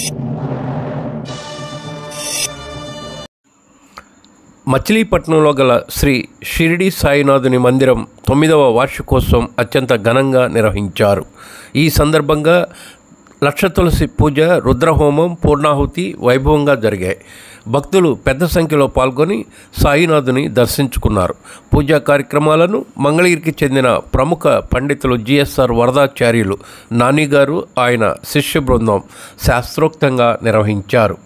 మచిలీపట్నంలో గల శ్రీ షిరిడి సాయినాథుని మందిరం తొమ్మిదవ వార్షికోత్సవం అత్యంత ఘనంగా నిర్వహించారు ఈ సందర్భంగా లక్ష తులసి పూజ రుద్రహోమం పూర్ణాహుతి వైభవంగా జరిగాయి భక్తులు పెద్ద సంఖ్యలో పాల్గొని సాయినాథుని దర్శించుకున్నారు పూజా కార్యక్రమాలను మంగళగిరికి చెందిన ప్రముఖ పండితులు జిఎస్ఆర్ వరదాచార్యులు నానిగారు ఆయన శిష్య బృందం శాస్త్రోక్తంగా నిర్వహించారు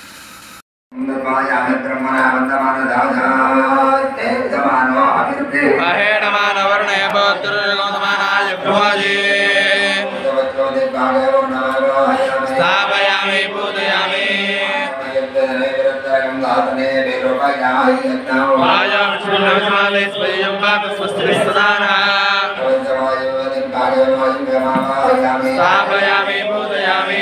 स्थापयामि पूजयामि वायाविष्णुर्नमस्माले स्वयं पापस्वस्ति सदानः स्थापयामि पूजयामि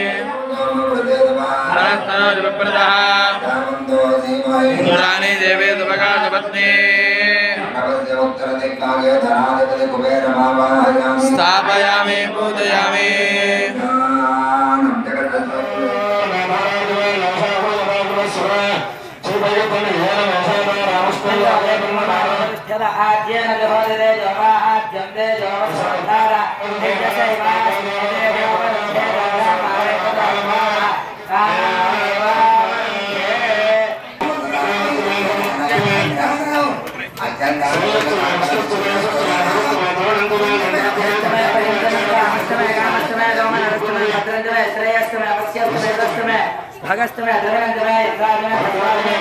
अनन्तरप्रदः इंद्राणि देवे दुभगाजपत्नी स्थापयामि पूजयामि భగస్తమే ధనంజమే ఇంద్రాజమే భగవానే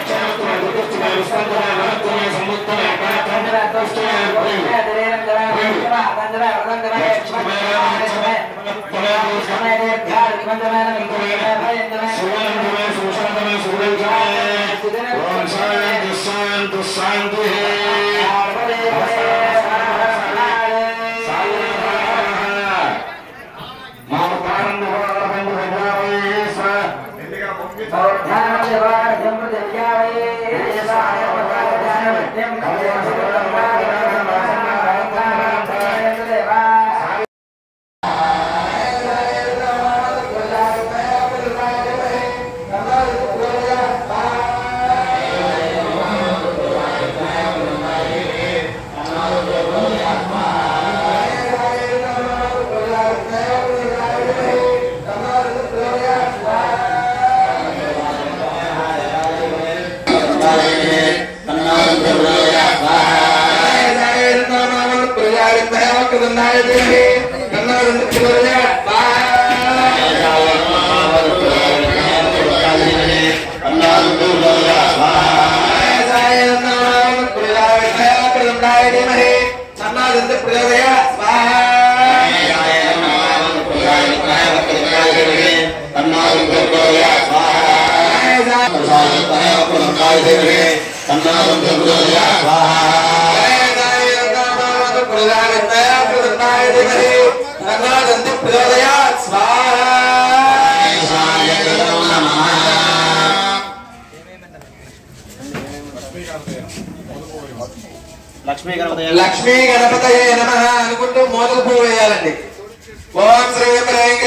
లక్ష్మీ గణపతి లక్ష్మీ గణపతయే నమ అనుకుంటూ మోదక పువ్వు వేయాలండి ఓం శ్రీ